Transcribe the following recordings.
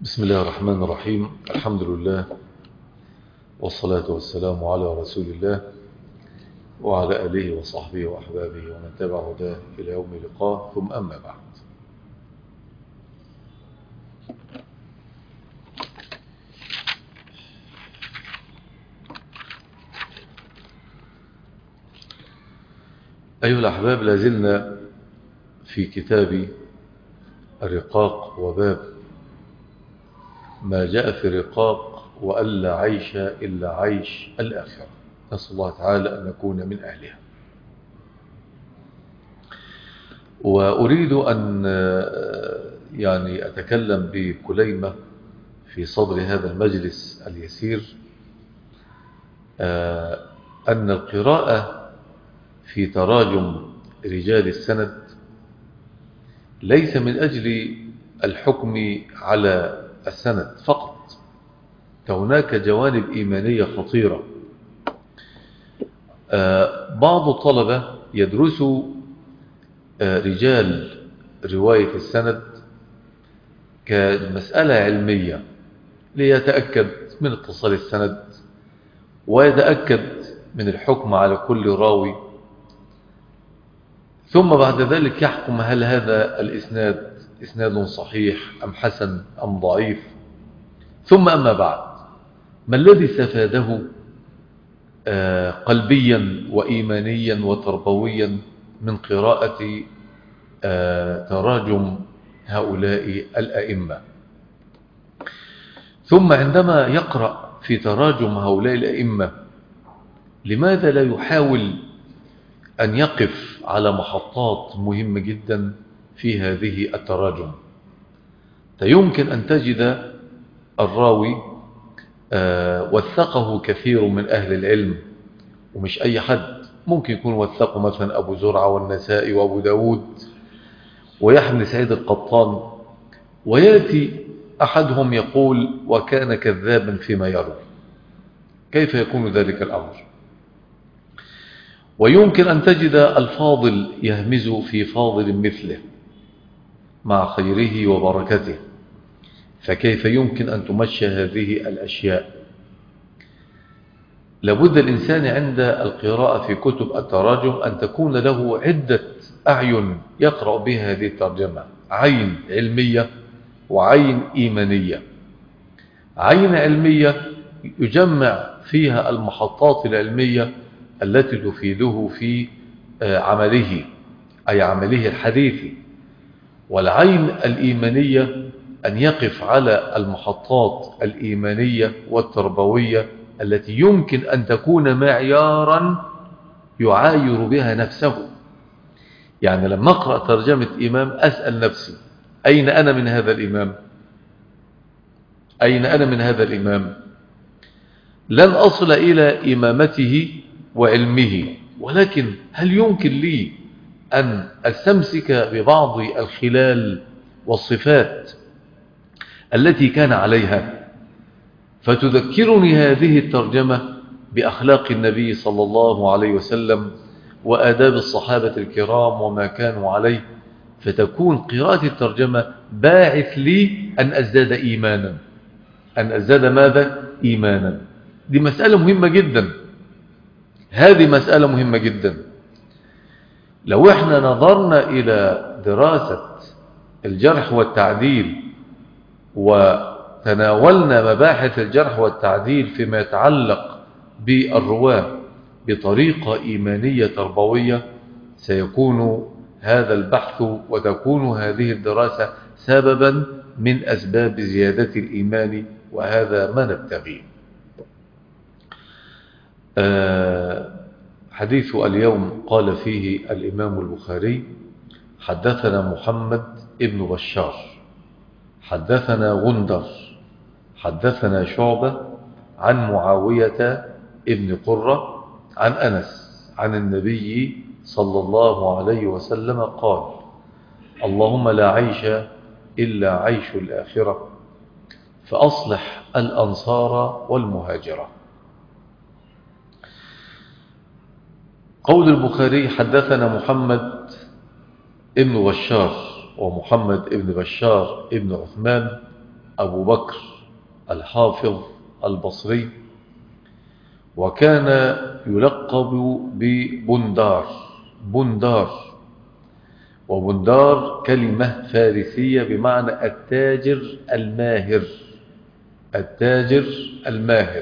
بسم الله الرحمن الرحيم الحمد لله والصلاة والسلام على رسول الله وعلى آله وصحبه وأحبابه ومن تبع هداه إلى يوم لقاه ثم أما بعد أيها الأحباب لازلنا في كتاب الرقاق وباب ما جاء في الرقاق وألا عيش إلا عيش الآخرة نسأل الله تعالى أن نكون من أهلها وأريد أن يعني أتكلم بكليمة في صدر هذا المجلس اليسير أن القراءة في تراجم رجال السند ليس من أجل الحكم على السند فقط فهناك جوانب إيمانية خطيرة بعض الطلبة يدرسوا رجال رواية السند كمسألة علمية ليتأكد من اتصال السند ويتأكد من الحكم على كل راوي ثم بعد ذلك يحكم هل هذا الإسناد إسناد صحيح أم حسن أم ضعيف ثم أما بعد ما الذي استفاده قلبيا وإيمانيا وتربويا من قراءة تراجم هؤلاء الأئمة ثم عندما يقرأ في تراجم هؤلاء الأئمة لماذا لا يحاول أن يقف على محطات مهمة جدا في هذه التراجم فيمكن أن تجد الراوي وثقه كثير من أهل العلم ومش أي حد ممكن يكون وثقه مثلا أبو زرعة والنسائي وأبو داود ويحمل سعيد القطان ويأتي أحدهم يقول وكان كذابا فيما يروي كيف يكون ذلك الأمر ويمكن أن تجد الفاضل يهمز في فاضل مثله مع خيره وبركته فكيف يمكن أن تمشى هذه الأشياء لابد الإنسان عند القراءة في كتب التراجم أن تكون له عدة أعين يقرأ بها هذه الترجمة عين علمية وعين إيمانية عين علمية يجمع فيها المحطات العلمية التي تفيده في عمله أي عمله الحديثي والعين الإيمانية أن يقف على المحطات الإيمانية والتربوية التي يمكن أن تكون معيارا يعاير بها نفسه يعني لما أقرأ ترجمة إمام أسأل نفسي أين أنا من هذا الإمام أين أنا من هذا الإمام لن أصل إلى إمامته وعلمه ولكن هل يمكن لي أن أستمسك ببعض الخلال والصفات التي كان عليها فتذكرني هذه الترجمة بأخلاق النبي صلى الله عليه وسلم وآداب الصحابة الكرام وما كانوا عليه فتكون قراءة الترجمة باعث لي أن أزداد إيمانا أن أزداد ماذا؟ إيمانا دي مسألة مهمة جدا هذه مسألة مهمة جدا لو احنا نظرنا إلى دراسة الجرح والتعديل وتناولنا مباحث الجرح والتعديل فيما يتعلق بالرواة بطريقة إيمانية تربوية سيكون هذا البحث وتكون هذه الدراسة سببا من أسباب زيادة الإيمان وهذا ما نبتغيه حديث اليوم قال فيه الإمام البخاري حدثنا محمد ابن بشار حدثنا غندر حدثنا شعبة عن معاوية ابن قرة عن أنس عن النبي صلى الله عليه وسلم قال اللهم لا عيش إلا عيش الآخرة فأصلح الأنصار والمهاجرة قول البخاري حدثنا محمد ابن بشار ومحمد ابن بشار ابن عثمان أبو بكر الحافظ البصري وكان يلقب ببندار بندار وبندار كلمة فارسية بمعنى التاجر الماهر التاجر الماهر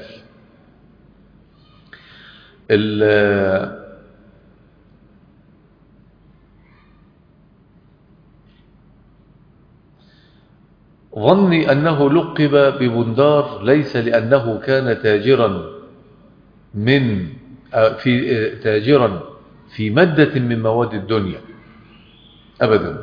ظني أنه لقب ببندار ليس لأنه كان تاجرا من آه، في آه، تاجرا في مادة من مواد الدنيا أبدا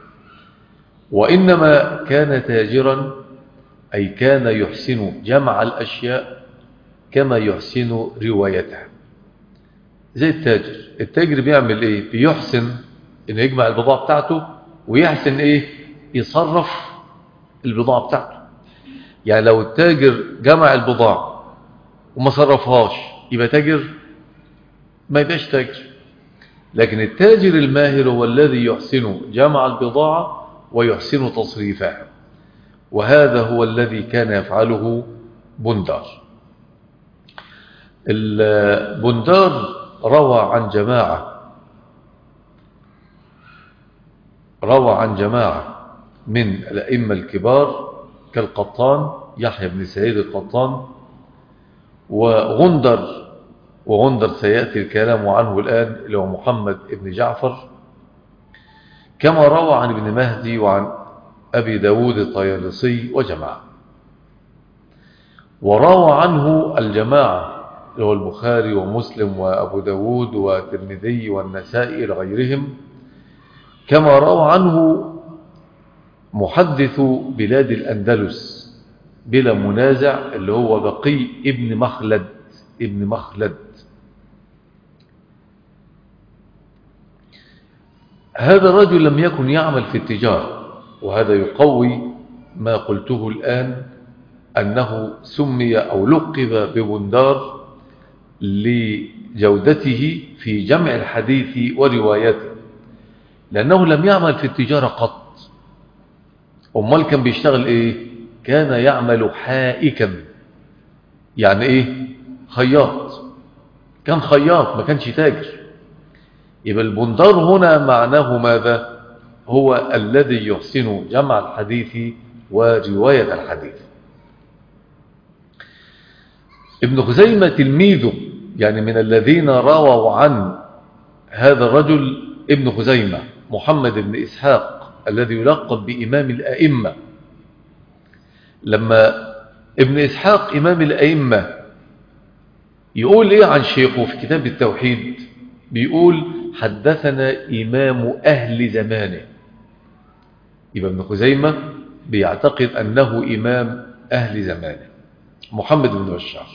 وإنما كان تاجرا أي كان يحسن جمع الأشياء كما يحسن روايتها زي التاجر التاجر بيعمل ايه بيحسن انه يجمع البضاعة بتاعته ويحسن ايه يصرف البضاعة بتاعته يعني لو التاجر جمع البضاعة وما صرفهاش يبقى تاجر ما يبقاش تاجر لكن التاجر الماهر هو الذي يحسن جمع البضاعة ويحسن تصريفها وهذا هو الذي كان يفعله بندار البندار روى عن جماعة روى عن جماعة من الأئمة الكبار كالقطان يحيى بن سعيد القطان وغندر وغندر سيأتي الكلام عنه الآن اللي هو محمد بن جعفر كما روى عن ابن مهدي وعن أبي داود الطيالسي وجماعة وروى عنه الجماعة اللي هو البخاري ومسلم وأبو داود والترمذي والنسائي لغيرهم كما روى عنه محدث بلاد الأندلس بلا منازع اللي هو بقي ابن مخلد ابن مخلد هذا الرجل لم يكن يعمل في التجارة وهذا يقوي ما قلته الآن أنه سمي أو لقب ببندار لجودته في جمع الحديث وروايته لأنه لم يعمل في التجارة قط أمال كان بيشتغل إيه كان يعمل حائكا يعني إيه خياط كان خياط ما كانش تاجر يبقى البندار هنا معناه ماذا هو الذي يحسن جمع الحديث ورواية الحديث ابن خزيمة تلميذه يعني من الذين رووا عن هذا الرجل ابن خزيمة محمد بن إسحاق الذي يلقب بإمام الأئمة لما ابن إسحاق إمام الأئمة يقول إيه عن شيخه في كتاب التوحيد بيقول حدثنا إمام أهل زمانه يبقى ابن خزيمة بيعتقد أنه إمام أهل زمانه محمد بن بشار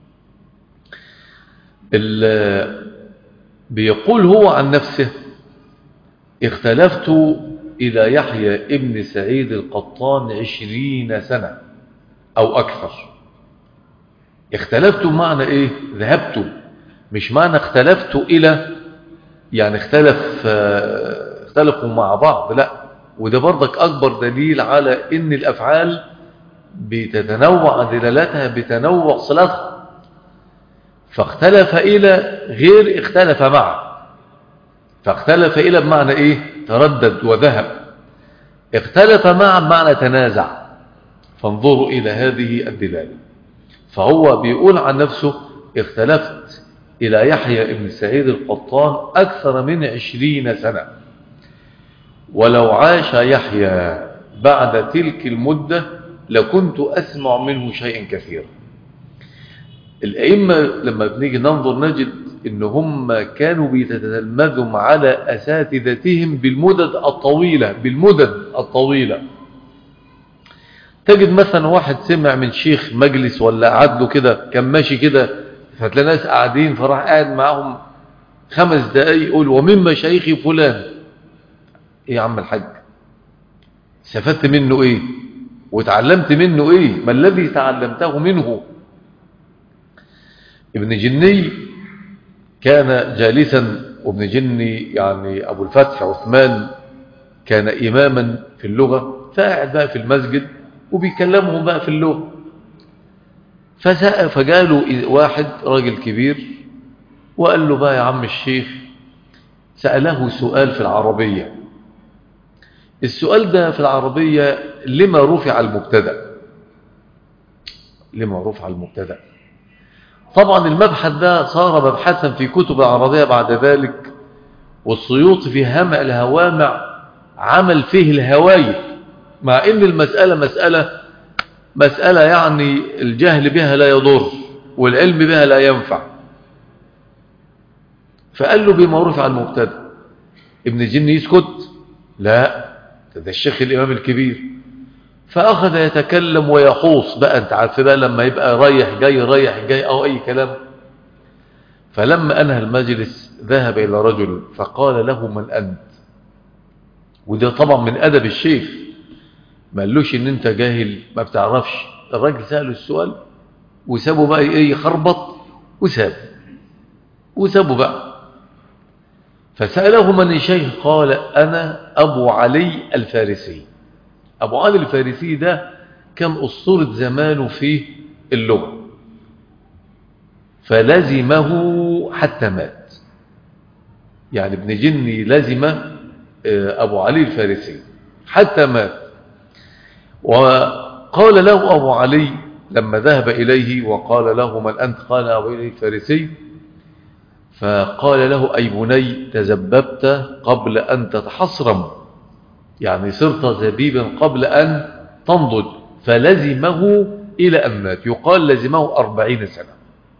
بيقول هو عن نفسه اختلفت إلى يحيى ابن سعيد القطان عشرين سنة أو أكثر اختلفت معنى إيه ذهبت مش معنى اختلفت إلى يعني اختلف اختلفوا مع بعض لا وده برضك أكبر دليل على إن الأفعال بتتنوع دلالتها بتنوع صلاتها فاختلف إلى غير اختلف مع فاختلف إلى بمعنى إيه تردد وذهب اختلف مع بمعنى تنازع فانظروا إلى هذه الدلالة فهو بيقول عن نفسه اختلفت إلى يحيى ابن سعيد القطان أكثر من عشرين سنة ولو عاش يحيى بعد تلك المدة لكنت أسمع منه شيئا كثيرا الأئمة لما بنيجي ننظر نجد إن هم كانوا بيتتلمذوا على أساتذتهم بالمدد الطويلة بالمدد الطويلة تجد مثلا واحد سمع من شيخ مجلس ولا قعد له كده كان ماشي كده فتلاقي ناس قاعدين فراح قاعد معاهم خمس دقايق يقول ومن مشايخي فلان ايه يا عم الحاج استفدت منه ايه وتعلمت منه ايه ما الذي تعلمته منه ابن جني كان جالسا وابن جني يعني ابو الفتح عثمان كان اماما في اللغة فقاعد بقى في المسجد وبيكلمهم بقى في اللغة فجاله واحد راجل كبير وقال له بقى يا عم الشيخ سأله سؤال في العربية السؤال ده في العربية لما رفع المبتدا لما رفع المبتدا طبعا المبحث ده صار مبحثا في كتب العربية بعد ذلك والسيوط في همع الهوامع عمل فيه الهوايف مع ان المسألة مسألة مسألة يعني الجهل بها لا يضر والعلم بها لا ينفع فقال له بما رفع المبتدا ابن الجن يسكت لا ده الشيخ الإمام الكبير فأخذ يتكلم ويحوص بقى انت عارف بقى لما يبقى رايح جاي رايح جاي أو أي كلام فلما أنهى المجلس ذهب إلى رجل فقال له من أنت وده طبعا من أدب الشيخ ما قالوش ان انت جاهل ما بتعرفش الراجل سأله السؤال وسابه بقى ايه يخربط وسابه وسابه بقى فسأله من الشيخ قال أنا أبو علي الفارسي أبو علي الفارسي ده كان أسطورة زمانه في اللغة فلزمه حتى مات يعني ابن جني لزم أبو علي الفارسي حتى مات وقال له أبو علي لما ذهب إليه وقال له من أنت قال أبو علي الفارسي فقال له أي بني تزببت قبل أن تتحصرم يعني صرت زبيبا قبل أن تنضج فلزمه إلى أن مات يقال لزمه أربعين سنة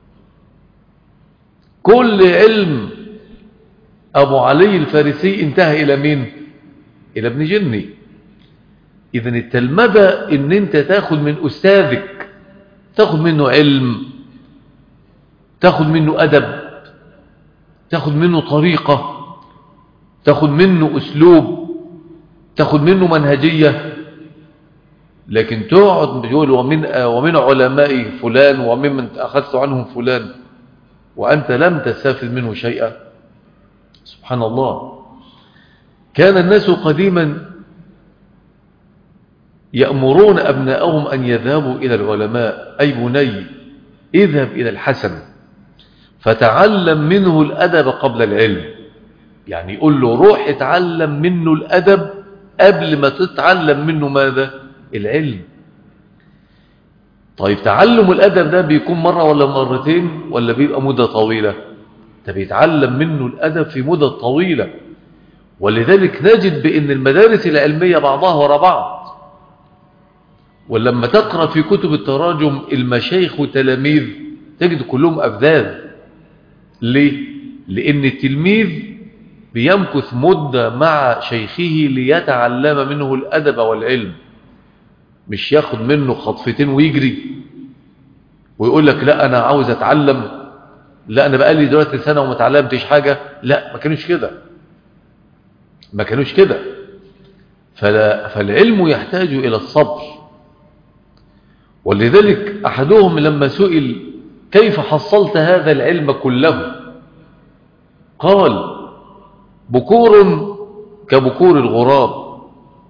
كل علم أبو علي الفارسي انتهى إلى مين إلى ابن جني إذن التلمذة إن أنت تاخد من أستاذك تاخد منه علم تاخد منه أدب تاخد منه طريقة تاخد منه أسلوب تاخد منه منهجية لكن تقعد تقول ومن, ومن علماء فلان وممن أخذت عنهم فلان وأنت لم تستفد منه شيئا سبحان الله كان الناس قديما يأمرون أبناءهم أن يذهبوا إلى العلماء أي بني اذهب إلى الحسن فتعلم منه الأدب قبل العلم يعني يقول له روح اتعلم منه الأدب قبل ما تتعلم منه ماذا العلم طيب تعلم الأدب ده بيكون مرة ولا مرتين ولا بيبقى مدة طويلة ده بيتعلم منه الأدب في مدة طويلة ولذلك نجد بأن المدارس العلمية بعضها وراء بعض ولما تقرأ في كتب التراجم المشايخ وتلاميذ تجد كلهم أفذاذ ليه؟ لأن التلميذ بيمكث مدة مع شيخه ليتعلم منه الأدب والعلم مش ياخد منه خطفتين ويجري ويقول لك لا أنا عاوز أتعلم لا أنا بقالي دلوقتي سنة وما تعلمتش حاجة لا ما كانوش كده ما كانوش كده فلا فالعلم يحتاج إلى الصبر ولذلك أحدهم لما سئل كيف حصلت هذا العلم كله قال بكور كبكور الغراب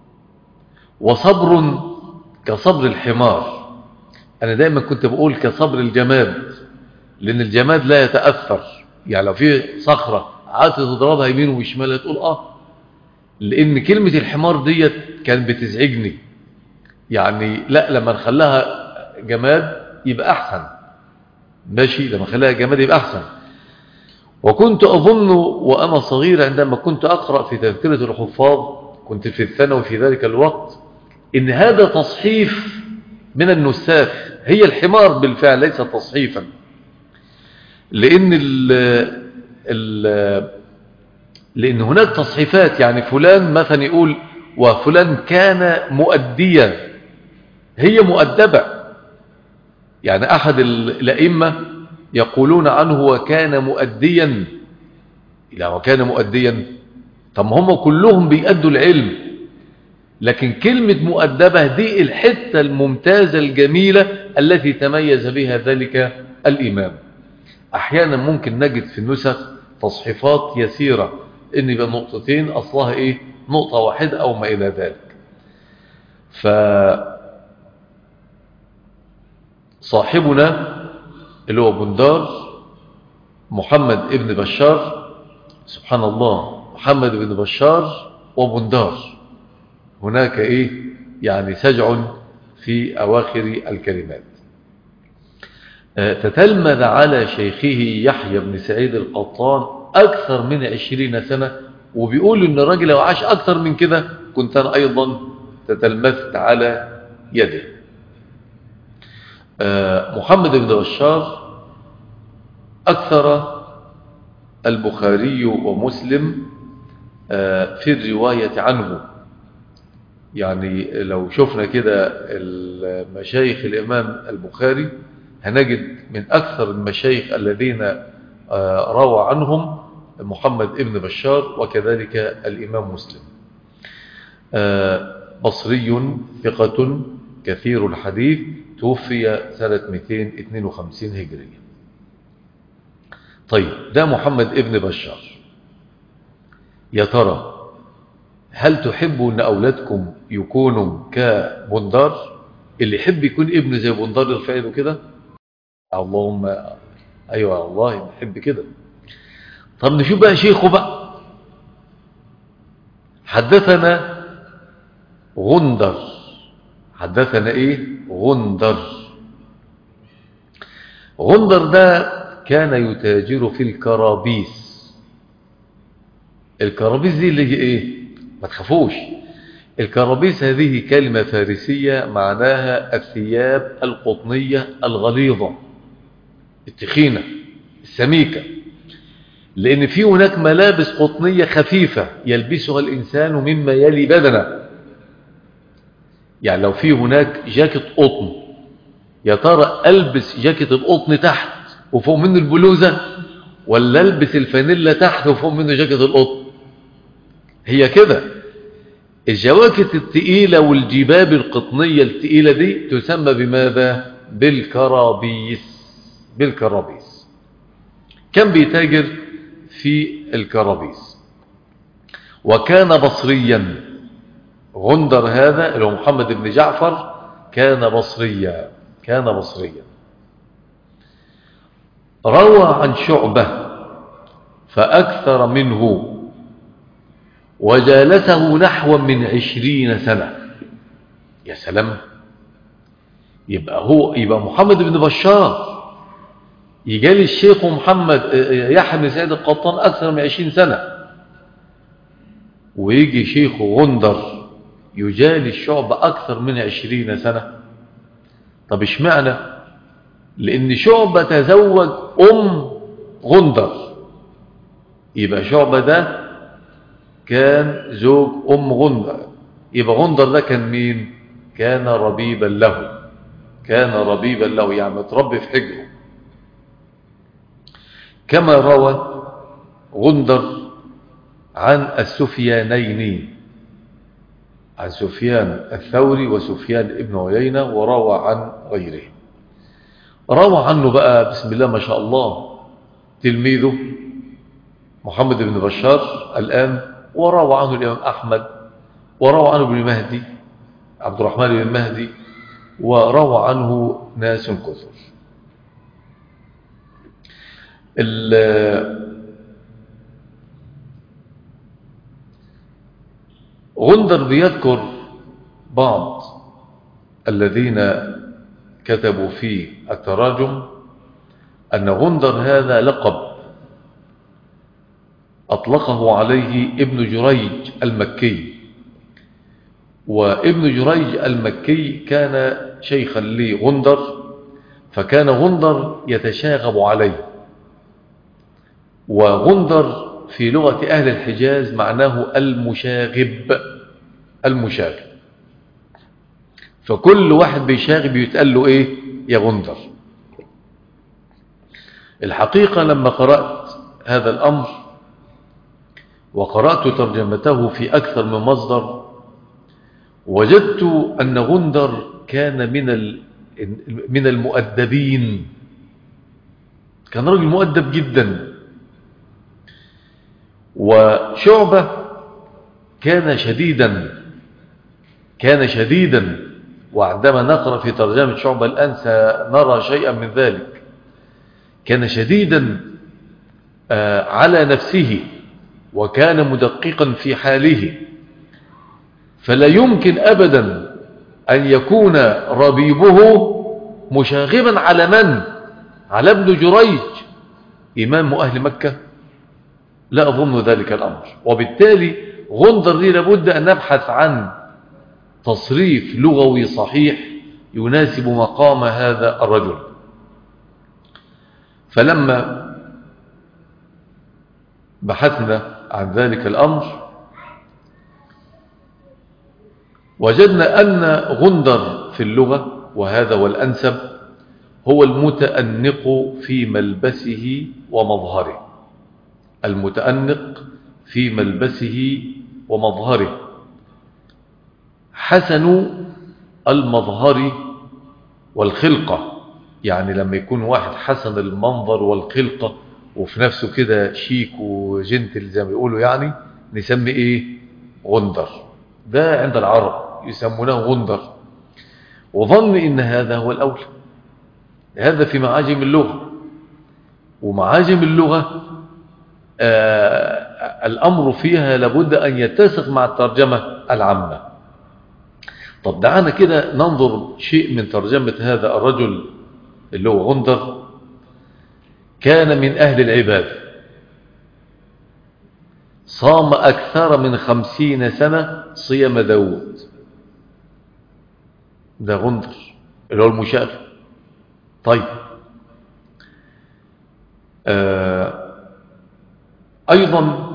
وصبر كصبر الحمار أنا دائما كنت بقول كصبر الجماد لأن الجماد لا يتأثر يعني لو في صخرة عادت تضربها يمين وشمال تقول آه لأن كلمة الحمار ديت كانت بتزعجني يعني لا لما نخليها جماد يبقى أحسن ماشي لما نخليها جماد يبقى أحسن وكنت أظن وأنا صغير عندما كنت أقرأ في تذكرة الحفاظ كنت في الثانوي في ذلك الوقت إن هذا تصحيف من النساخ هي الحمار بالفعل ليس تصحيفا لأن ال ال لأن هناك تصحيفات يعني فلان مثلا يقول وفلان كان مؤديا هي مؤدبة يعني أحد الأئمة يقولون عنه وكان مؤديا إلى وكان مؤديا طب هم كلهم بيأدوا العلم لكن كلمة مؤدبة دي الحتة الممتازة الجميلة التي تميز بها ذلك الإمام أحيانا ممكن نجد في النسخ تصحيفات يسيرة إن يبقى نقطتين أصلها إيه نقطة واحدة أو ما إلى ذلك ف صاحبنا اللي هو بندار محمد ابن بشار سبحان الله محمد بن بشار وبندار هناك ايه يعني سجع في اواخر الكلمات تتلمذ على شيخه يحيى بن سعيد القطان أكثر من عشرين سنة وبيقول إن الراجل لو عاش أكثر من كده كنت أنا أيضا تتلمذت على يده محمد بن بشار أكثر البخاري ومسلم في الرواية عنه يعني لو شفنا كده المشايخ الإمام البخاري هنجد من أكثر المشايخ الذين روى عنهم محمد ابن بشار وكذلك الإمام مسلم بصري ثقة كثير الحديث توفي سنة 252 هجرية طيب ده محمد ابن بشار يا ترى هل تحبوا ان اولادكم يكونوا كبندار اللي يحب يكون ابن زي بندار يرفع له كده اللهم ايوه والله نحب كده طب نشوف بقى شيخه بقى حدثنا غندر حدثنا ايه غندر غندر ده كان يتاجر في الكرابيس الكرابيس دي اللي ايه ما تخافوش الكرابيس هذه كلمة فارسية معناها الثياب القطنية الغليظة التخينة السميكة لأن في هناك ملابس قطنية خفيفة يلبسها الإنسان مما يلي بدنه يعني لو في هناك جاكيت قطن يا ترى ألبس جاكيت القطن تحت وفوق منه البلوزة ولا ألبس الفانيلا تحت وفوق منه جاكيت القطن هي كده الجواكت التقيلة والجباب القطنية التقيلة دي تسمى بماذا بالكرابيس بالكرابيس كان بيتاجر في الكرابيس وكان بصريا غندر هذا اللي هو محمد بن جعفر كان بصريا كان بصريا روى عن شعبة فأكثر منه وجالسه نحو من عشرين سنة يا سلام يبقى هو يبقى محمد بن بشار يجالي الشيخ محمد يحيى بن سعيد القطان أكثر من عشرين سنة ويجي شيخ غندر يجالي الشعب أكثر من عشرين سنة طب اشمعنى لأن شعبة تزوج أم غندر يبقى شعبة ده كان زوج أم غندر يبقى غندر ده كان مين كان ربيبا له كان ربيبا له يعني متربي في حجره كما روى غندر عن السفيانين عن سفيان الثوري وسفيان ابن عيينة وروى عن غيره روى عنه بقى بسم الله ما شاء الله تلميذه محمد بن بشار الآن وروى عنه الإمام أحمد وروى عنه ابن مهدي عبد الرحمن بن مهدي وروى عنه ناس كثر غندر بيذكر بعض الذين كتبوا في التراجم أن غندر هذا لقب أطلقه عليه ابن جريج المكي وابن جريج المكي كان شيخا لغندر فكان غندر يتشاغب عليه وغندر في لغة أهل الحجاز معناه المشاغب المشاغب فكل واحد بيشاغب يتقال له إيه يا غندر الحقيقة لما قرأت هذا الأمر وقرأت ترجمته في أكثر من مصدر وجدت أن غندر كان من من المؤدبين كان رجل مؤدب جدا وشعبة كان شديدا كان شديدا وعندما نقرأ في ترجمة شعبة الآن سنرى شيئا من ذلك كان شديدا آه، على نفسه وكان مدققا في حاله فلا يمكن أبدا أن يكون ربيبه مشاغبا على من؟ على ابن جريج إمام أهل مكة لا أظن ذلك الأمر وبالتالي غندر دي لابد أن نبحث عن تصريف لغوي صحيح يناسب مقام هذا الرجل فلما بحثنا عن ذلك الأمر وجدنا أن غندر في اللغة وهذا والأنسب هو المتأنق في ملبسه ومظهره المتأنق في ملبسه ومظهره حسن المظهر والخلقة يعني لما يكون واحد حسن المنظر والخلقة وفي نفسه كده شيك وجنتل زي ما بيقولوا يعني نسمي ايه غندر ده عند العرب يسمونه غندر وظن ان هذا هو الاولى هذا في معاجم اللغة ومعاجم اللغة آه الامر فيها لابد ان يتسق مع الترجمة العامة طب دعانا كده ننظر شيء من ترجمة هذا الرجل اللي هو غندر كان من أهل العباد صام أكثر من خمسين سنة صيام داود ده غندر اللي هو المشاغب طيب آه أيضا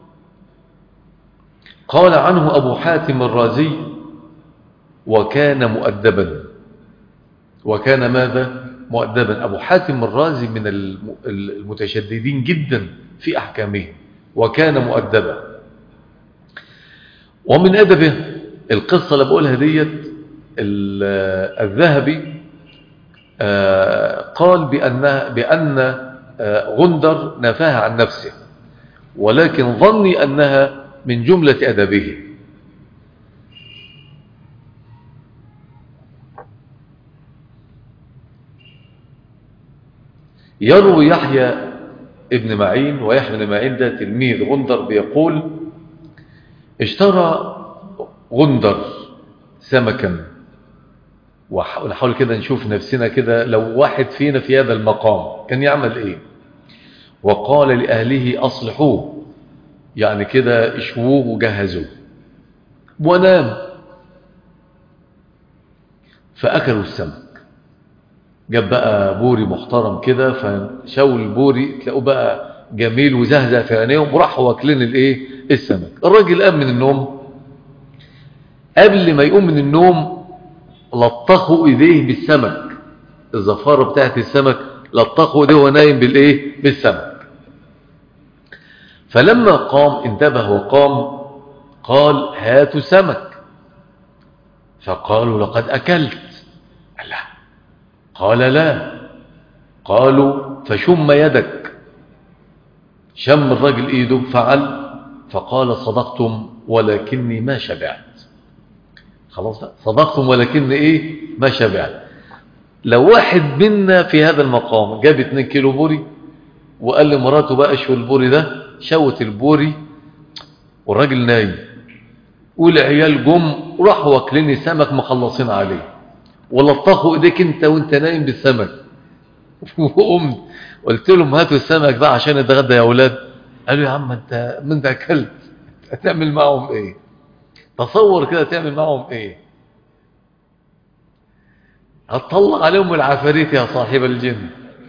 قال عنه أبو حاتم الرازي وكان مؤدبا وكان ماذا مؤدبا أبو حاتم الرازي من المتشددين جدا في أحكامه وكان مؤدبا ومن أدبه القصة اللي بقولها ديت الذهبي قال بأن, بأن غندر نفاها عن نفسه ولكن ظني أنها من جملة أدبه يروي يحيى ابن معين ويحيى بن معين ده تلميذ غندر بيقول اشترى غندر سمكا ونحاول كده نشوف نفسنا كده لو واحد فينا في هذا المقام كان يعمل ايه وقال لأهله أصلحوه يعني كده اشووه وجهزوه ونام فأكلوا السمك جاب بقى بوري محترم كده فشاول البوري تلاقوه بقى جميل وزهزه في عينيهم وراحوا واكلين الايه السمك الراجل قام من النوم قبل ما يقوم من النوم لطخوا ايديه بالسمك الزفاره بتاعت السمك لطخوا ايديه وهو نايم بالايه بالسمك فلما قام انتبه وقام قال هاتوا سمك فقالوا لقد اكلت الله قال لا قالوا فشم يدك شم الرجل ايده فعل فقال صدقتم ولكني ما شبعت خلاص صدقتم ولكني ايه ما شبعت لو واحد منا في هذا المقام جاب 2 كيلو بوري وقال لمراته بقى شو البوري ده شوت البوري والراجل نايم والعيال جم وراحوا واكلين سمك مخلصين عليه ولطخوا ايديك انت وانت نايم بالسمك وقمت قلت لهم هاتوا السمك بقى عشان نتغدى يا اولاد قالوا يا عم انت من ده اكلت هتعمل معهم ايه تصور كده تعمل معهم ايه هتطلق عليهم العفاريت يا صاحب الجن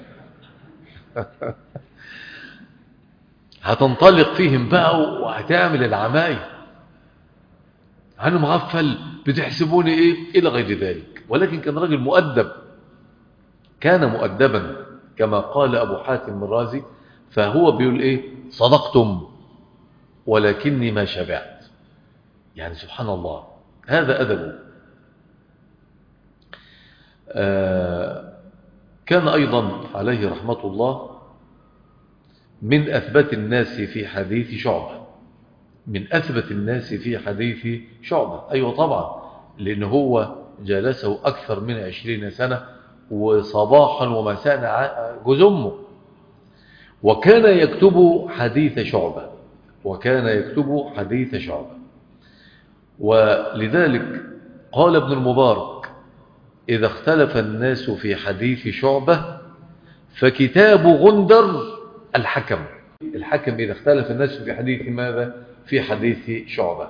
هتنطلق فيهم بقى وهتعمل العمايل انا مغفل بتحسبوني ايه الى غير ذلك ولكن كان راجل مؤدب كان مؤدبا كما قال ابو حاتم الرازي فهو بيقول ايه صدقتم ولكني ما شبعت يعني سبحان الله هذا أدبه آه كان أيضا عليه رحمة الله من أثبت الناس في حديث شعبة من أثبت الناس في حديث شعبة أيوة طبعا لأن هو جالسه أكثر من عشرين سنة وصباحا ومساء جوز أمه وكان يكتب حديث شعبة وكان يكتب حديث شعبة ولذلك قال ابن المبارك إذا اختلف الناس في حديث شعبة فكتاب غندر الحكم الحكم إذا اختلف الناس في حديث ماذا في حديث شعبة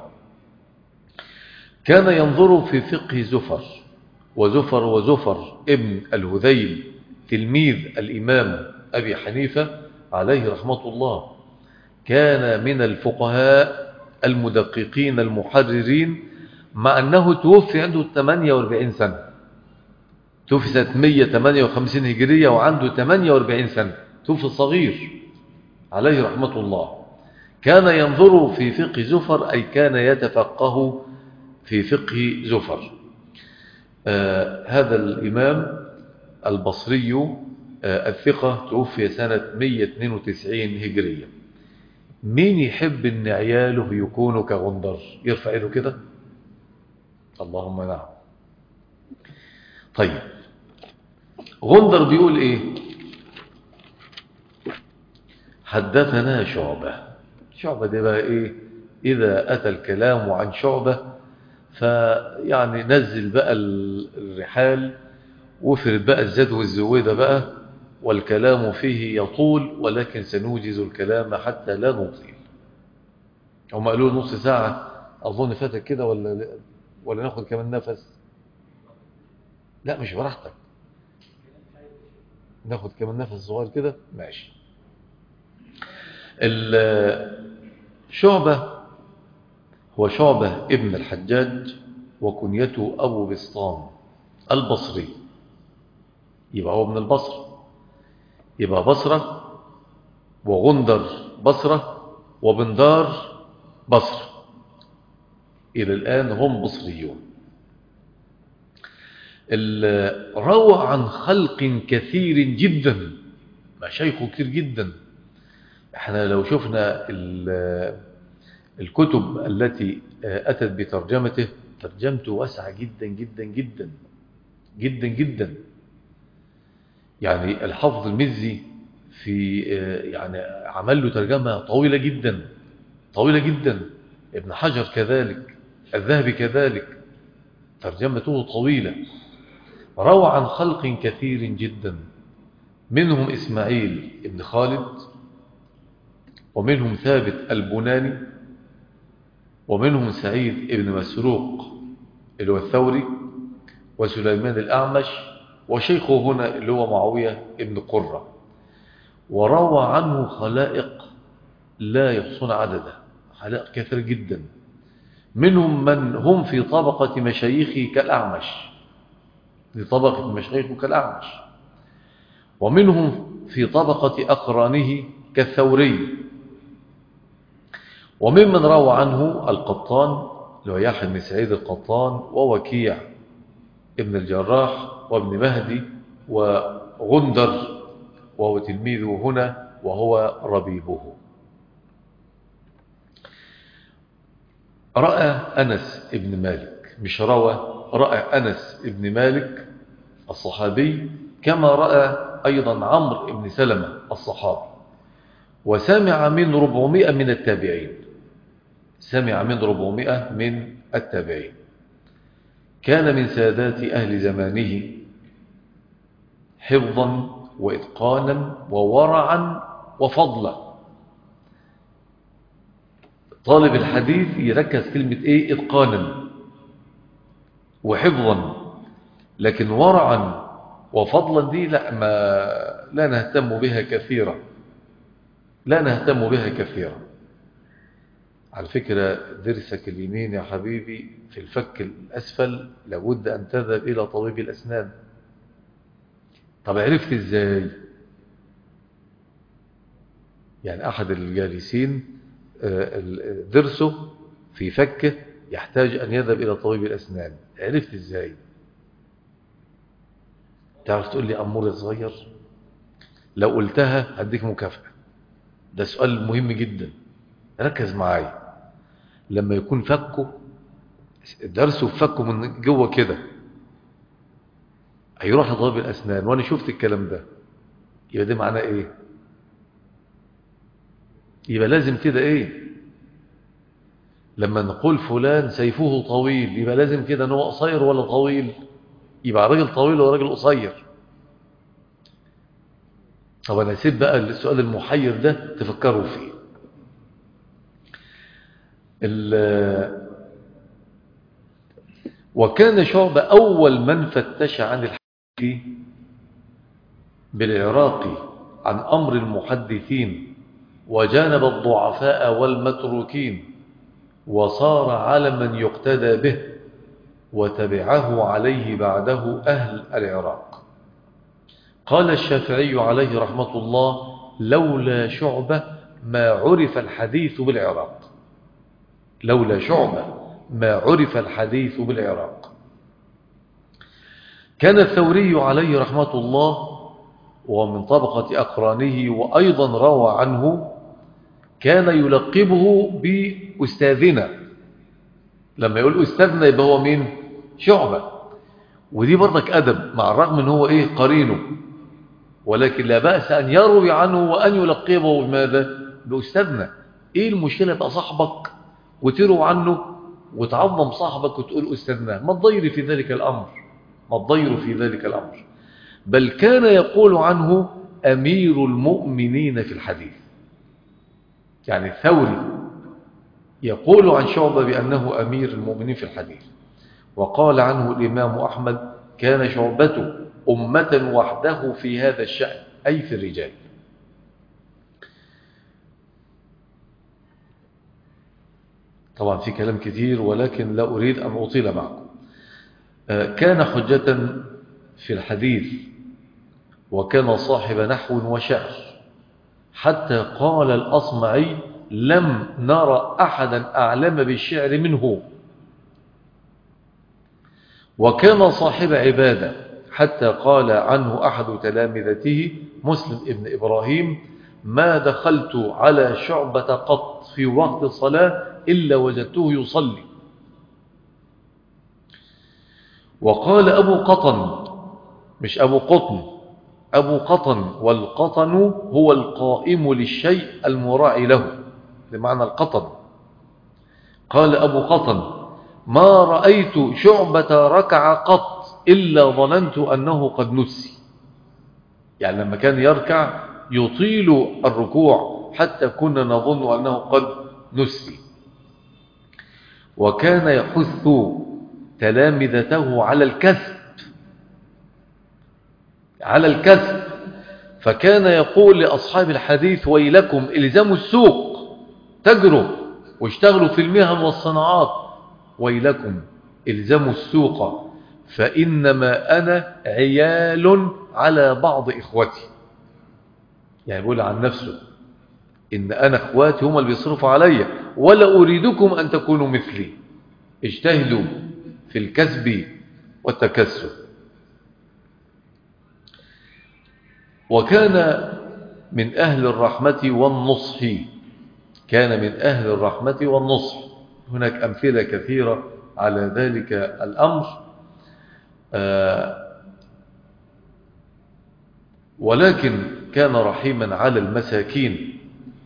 كان ينظر في فقه زفر وزفر وزفر ابن الهذيل تلميذ الإمام أبي حنيفة عليه رحمة الله كان من الفقهاء المدققين المحررين مع أنه توفي عنده 48 سنة توفي سنة 158 هجرية وعنده 48 سنة توفي صغير عليه رحمة الله كان ينظر في فقه زفر أي كان يتفقه في فقه زفر آه هذا الإمام البصري آه الثقة توفي سنة 192 هجرية مين يحب ان عياله يكونوا كغندر يرفع ايده كده اللهم نعم طيب غندر بيقول ايه حدثنا شعبة شعبة دي بقى ايه اذا اتى الكلام عن شعبة فيعني نزل بقى الرحال وفرد بقى الزاد والزويدة بقى والكلام فيه يطول ولكن سنوجز الكلام حتى لا نطيل هم قالوا نص ساعة أظن فاتك كده ولا ولا ناخد كمان نفس لا مش براحتك ناخد كمان نفس صغير كده ماشي شعبة هو شعبة ابن الحجاج وكنيته أبو بسطام البصري يبقى هو من البصر يبقى بصرة وغندر بصرة وبندار بصر إلى الآن هم بصريون روى عن خلق كثير جدا مشايخه كثير جدا احنا لو شفنا الكتب التي أتت بترجمته ترجمته واسعة جدا جدا جدا جدا جدا يعني الحافظ المزي في يعني عمل له ترجمة طويلة جدا طويلة جدا ابن حجر كذلك الذهبي كذلك ترجمته طويلة روى عن خلق كثير جدا منهم إسماعيل ابن خالد ومنهم ثابت البناني ومنهم سعيد ابن مسروق اللي هو الثوري وسليمان الأعمش وشيخه هنا اللي هو معاوية ابن قرة وروى عنه خلائق لا يحصون عدده خلائق كثير جدا منهم من هم في طبقة مشايخه كالأعمش في طبقة مشايخه كالأعمش ومنهم في طبقة أقرانه كالثوري وممن روى عنه القطان لو يحيى بن سعيد القطان ووكيع ابن الجراح وابن مهدي وغندر وهو تلميذه هنا وهو ربيبه رأى أنس ابن مالك مش روى رأى أنس ابن مالك الصحابي كما رأى أيضا عمرو بن سلمة الصحابي وسمع من ربعمائة من التابعين سمع من ربعمائة من التابعين كان من سادات أهل زمانه حفظا وإتقانا وورعا وفضلا طالب الحديث يركز كلمة إيه إتقانا وحفظا لكن ورعا وفضلا دي لا, ما لا نهتم بها كثيرا لا نهتم بها كثيرا على فكرة درسك اليمين يا حبيبي في الفك الأسفل لابد أن تذهب إلى طبيب الأسنان طب عرفت إزاي يعني أحد الجالسين درسه في فكه يحتاج أن يذهب إلى طبيب الأسنان عرفت إزاي تعرف تقول لي أمور صغير لو قلتها هديك مكافأة ده سؤال مهم جدا ركز معايا لما يكون فكه درسه في فكه من جوه كده هيروح لطبيب الأسنان وأنا شفت الكلام ده يبقى ده معناه إيه يبقى لازم كده إيه لما نقول فلان سيفه طويل يبقى لازم كده ان هو قصير ولا طويل يبقى راجل طويل ولا راجل قصير طب انا سيب بقى السؤال المحير ده تفكروا فيه وكان شعب أول من فتش عن الحديث بالعراق عن أمر المحدثين وجانب الضعفاء والمتروكين وصار علما يقتدى به وتبعه عليه بعده أهل العراق قال الشافعي عليه رحمة الله لولا شعبة ما عرف الحديث بالعراق لولا شعبة ما عرف الحديث بالعراق كان الثوري عليه رحمة الله ومن طبقة أقرانه وأيضا روى عنه كان يلقبه بأستاذنا لما يقول أستاذنا يبقى هو مين شعبة ودي برضك أدب مع الرغم ان هو إيه قرينه ولكن لا بأس أن يروي عنه وأن يلقبه بماذا بأستاذنا إيه المشكلة يبقى صاحبك وتروي عنه وتعظم صاحبك وتقول أستاذنا ما تضير في ذلك الأمر ما تضير في ذلك الأمر بل كان يقول عنه أمير المؤمنين في الحديث يعني الثوري يقول عن شعبة بأنه أمير المؤمنين في الحديث وقال عنه الإمام أحمد كان شعبته أمة وحده في هذا الشأن أي في الرجال طبعا في كلام كثير ولكن لا أريد أن أطيل معكم كان حجة في الحديث وكان صاحب نحو وشعر حتى قال الأصمعي لم نرى أحدا أعلم بالشعر منه وكان صاحب عبادة حتى قال عنه أحد تلامذته مسلم ابن إبراهيم ما دخلت على شعبة قط في وقت الصلاة إلا وجدته يصلي وقال أبو قطن مش أبو قطن أبو قطن والقطن هو القائم للشيء المراعي له بمعنى القطن قال أبو قطن ما رأيت شعبة ركع قط إلا ظننت أنه قد نسي يعني لما كان يركع يطيل الركوع حتى كنا نظن أنه قد نسي وكان يحث تلامذته على الكسب على الكسب فكان يقول لأصحاب الحديث ويلكم الزموا السوق تجروا واشتغلوا في المهن والصناعات ويلكم الزموا السوق فإنما أنا عيال على بعض إخوتي يعني بيقول عن نفسه إن أنا إخواتي هم اللي بيصرفوا علي ولا أريدكم أن تكونوا مثلي اجتهدوا في الكسب والتكسب وكان من أهل الرحمة والنصح كان من أهل الرحمة والنصح هناك أمثلة كثيرة على ذلك الأمر ولكن كان رحيما على المساكين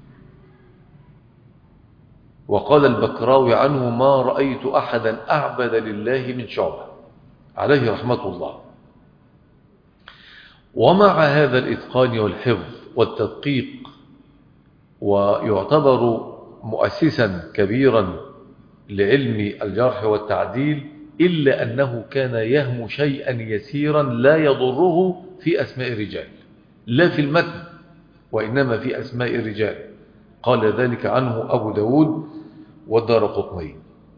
وقال البكراوي عنه ما رأيت أحدا أعبد لله من شعبه عليه رحمة الله ومع هذا الإتقان والحفظ والتدقيق ويعتبر مؤسسا كبيرا لعلم الجرح والتعديل إلا أنه كان يهم شيئا يسيرا لا يضره في أسماء الرجال لا في المتن وإنما في أسماء الرجال قال ذلك عنه أبو داود والدار قطني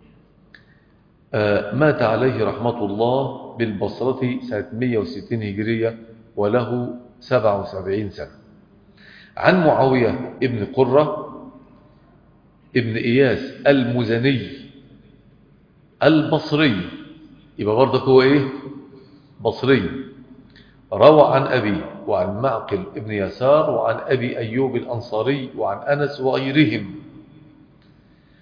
آه مات عليه رحمة الله بالبصرة سنة 160 هجرية وله 77 سنة عن معاوية ابن قرة ابن إياس المزني البصري يبقى برضك هو إيه بصري روى عن أبي وعن معقل ابن يسار وعن أبي أيوب الأنصاري وعن أنس وغيرهم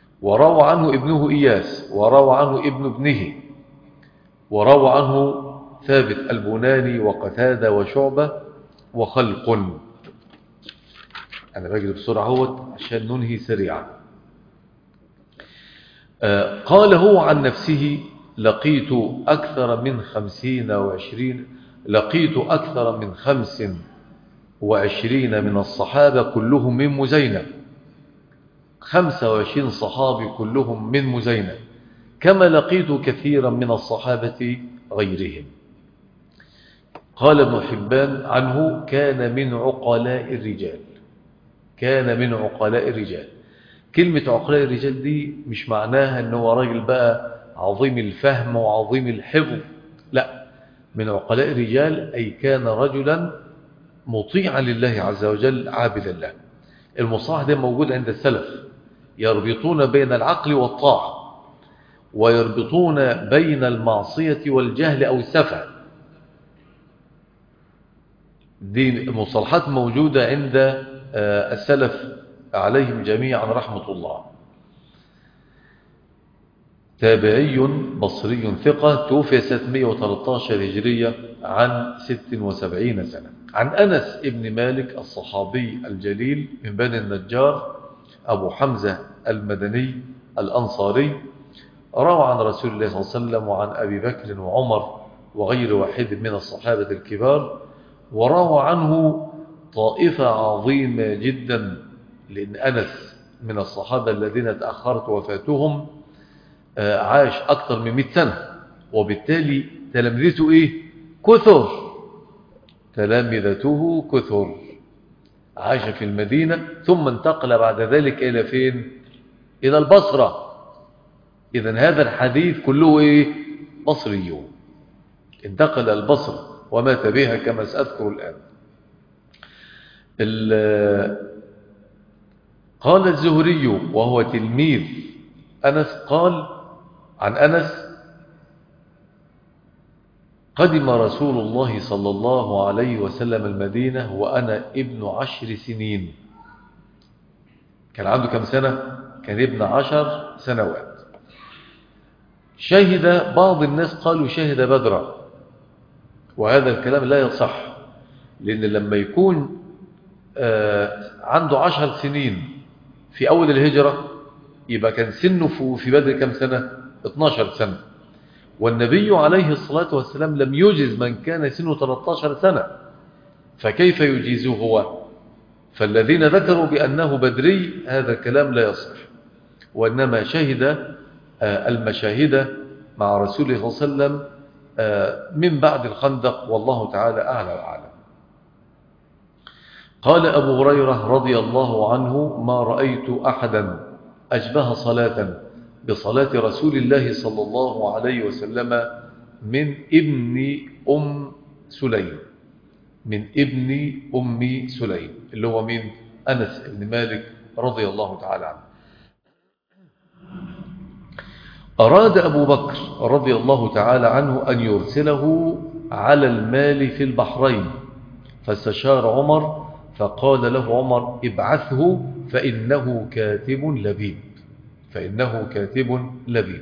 وروى عنه ابنه إياس وروى عنه ابن ابنه وروى عنه ثابت البناني وقتادة وشعبة وخلق أنا بجد بسرعة هوت عشان ننهي سريعا آه، قال هو عن نفسه لقيت أكثر من خمسين وعشرين لقيت أكثر من خمس وعشرين من الصحابة كلهم من مزينة خمسة وعشرين صحابي كلهم من مزينة كما لقيت كثيرا من الصحابة غيرهم قال ابن حبان عنه كان من عقلاء الرجال كان من عقلاء الرجال كلمة عقلاء الرجال دي مش معناها ان هو راجل بقى عظيم الفهم وعظيم الحفظ لا من عقلاء الرجال أي كان رجلا مطيعا لله عز وجل عابدا له المصاح ده موجود عند السلف يربطون بين العقل والطاعة ويربطون بين المعصية والجهل أو السفع دي مصطلحات موجودة عند آه، السلف عليهم جميعا رحمة الله تابعي بصري ثقة توفي 613 هجرية عن 76 سنة عن أنس ابن مالك الصحابي الجليل من بني النجار أبو حمزة المدني الأنصاري روى عن رسول الله صلى الله عليه وسلم وعن أبي بكر وعمر وغير واحد من الصحابة الكبار وروى عنه طائفة عظيمة جدا لأن أنس من الصحابة الذين تأخرت وفاتهم آه، عاش أكثر من 100 سنة وبالتالي تلامذته إيه كثر تلامذته كثر عاش في المدينة ثم انتقل بعد ذلك إلى فين إلى البصرة إذا هذا الحديث كله إيه بصريون انتقل البصر ومات بها كما سأذكر الآن قال الزهري وهو تلميذ أنس قال عن أنس قدم رسول الله صلى الله عليه وسلم المدينة وأنا ابن عشر سنين كان عنده كم سنة؟ كان ابن عشر سنوات شهد بعض الناس قالوا شهد بدرا وهذا الكلام لا يصح لأن لما يكون آه، عنده عشر سنين في أول الهجرة يبقى كان سنه في بدر كم سنة 12 سنة والنبي عليه الصلاة والسلام لم يجز من كان سنه 13 سنة فكيف يجيزه هو فالذين ذكروا بأنه بدري هذا الكلام لا يصح وإنما شهد آه، المشاهدة مع رسول الله صلى الله عليه وسلم آه، من بعد الخندق والله تعالى أعلى وأعلم قال أبو هريرة رضي الله عنه ما رأيت أحدا أشبه صلاة بصلاة رسول الله صلى الله عليه وسلم من ابن أم سليم من ابن أم سليم اللي هو من أنس بن مالك رضي الله تعالى عنه أراد أبو بكر رضي الله تعالى عنه أن يرسله على المال في البحرين فاستشار عمر فقال له عمر ابعثه فإنه كاتب لبيب فإنه كاتب لبيب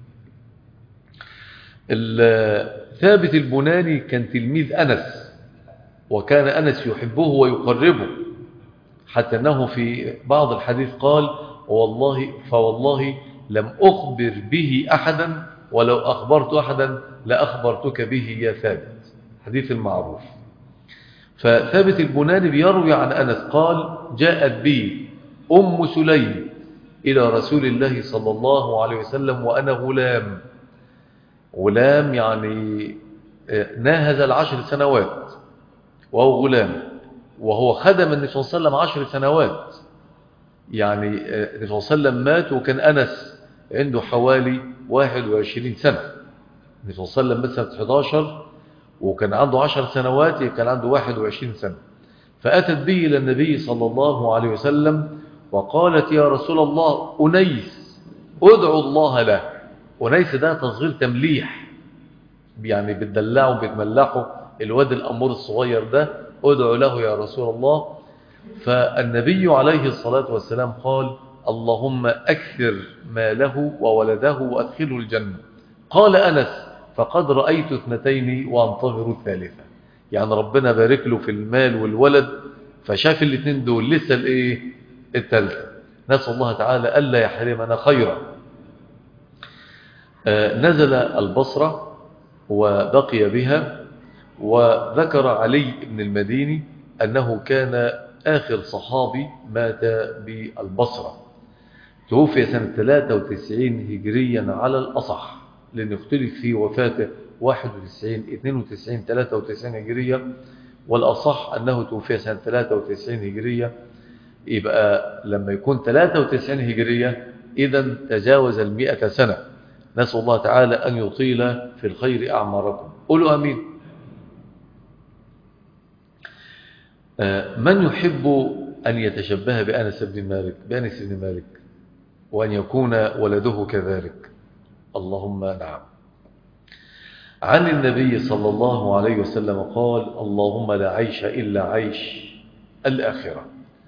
ثابت البناني كان تلميذ أنس وكان أنس يحبه ويقربه حتى أنه في بعض الحديث قال والله فوالله لم أخبر به أحدا ولو أخبرت أحدا لأخبرتك به يا ثابت حديث المعروف فثابت البناني بيروي عن أنس قال جاءت بي أم سليم إلى رسول الله صلى الله عليه وسلم وأنا غلام غلام يعني آه، ناهز العشر سنوات وهو غلام وهو خدم النبي صلى الله عليه وسلم عشر سنوات يعني آه، النبي صلى الله عليه وسلم مات وكان أنس عنده حوالي 21 سنة النبي صلى الله عليه وسلم مات سنة 11 وكان عنده 10 سنوات كان عنده 21 سنة فأتت به إلى النبي صلى الله عليه وسلم وقالت يا رسول الله أنيس ادعو الله له أنيس ده تصغير تمليح يعني بتدلعه بتملحه الواد الأمور الصغير ده ادعو له يا رسول الله فالنبي عليه الصلاة والسلام قال اللهم أكثر ماله وولده وأدخله الجنة قال أنس فقد رأيت اثنتين وانتظر الثالثة يعني ربنا بارك له في المال والولد فشاف الاثنين دول لسه الايه الثالثة نسأل الله تعالى ألا يحرمنا خيرا آه، نزل البصرة وبقي بها وذكر علي بن المديني أنه كان آخر صحابي مات بالبصرة توفي سنة 93 هجريا على الأصح لأن اختلف في وفاته 91 92 93 هجرية والأصح أنه توفي سنة 93 هجرية يبقى لما يكون 93 هجرية إذا تجاوز المئة سنة نسأل الله تعالى أن يطيل في الخير أعماركم قولوا أمين آه، من يحب أن يتشبه بأنس بن مالك بأنس بن مالك وأن يكون ولده كذلك اللهم نعم عن النبي صلى الله عليه وسلم قال اللهم لا عيش إلا عيش الآخرة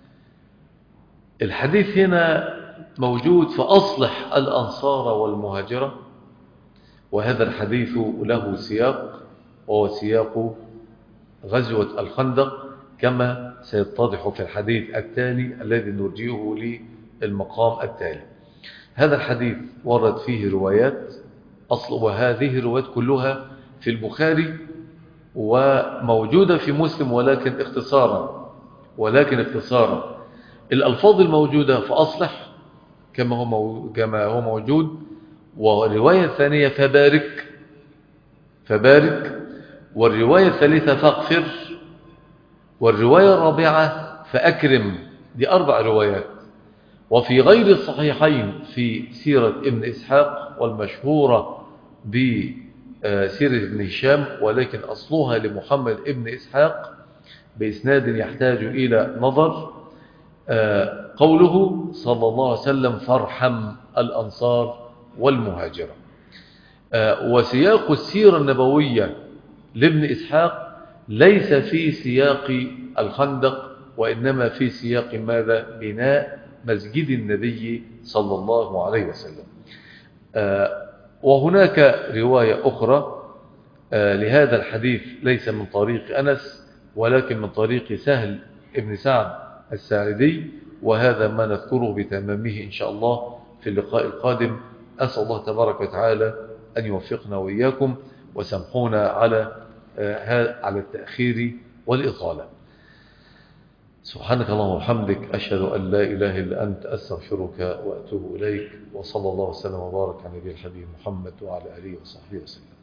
الحديث هنا موجود فأصلح الأنصار والمهاجرة وهذا الحديث له سياق وهو سياق غزوة الخندق كما سيتضح في الحديث التالي الذي نرجيه للمقام التالي هذا الحديث ورد فيه روايات أصل وهذه الروايات كلها في البخاري وموجودة في مسلم ولكن اختصارا ولكن اختصارا الألفاظ الموجودة فأصلح كما هو كما هو موجود والرواية الثانية فبارك فبارك والرواية الثالثة فاغفر والرواية الرابعة فأكرم دي أربع روايات وفي غير الصحيحين في سيرة ابن إسحاق والمشهورة بسيرة ابن هشام ولكن أصلها لمحمد ابن إسحاق بإسناد يحتاج إلى نظر آه، قوله صلى الله عليه وسلم فارحم الأنصار والمهاجرة آه، وسياق السيرة النبوية لابن إسحاق ليس في سياق الخندق وإنما في سياق ماذا بناء مسجد النبي صلى الله عليه وسلم آه، وهناك رواية أخرى لهذا الحديث ليس من طريق أنس ولكن من طريق سهل ابن سعد الساعدي وهذا ما نذكره بتمامه إن شاء الله في اللقاء القادم أسأل الله تبارك وتعالى أن يوفقنا وإياكم وسامحونا على على التأخير والإطالة سبحانك اللهم وبحمدك أشهد أن لا إله إلا أنت أستغفرك وأتوب إليك وصلى الله وسلم وبارك على نبي الحبيب محمد وعلى آله وصحبه وسلم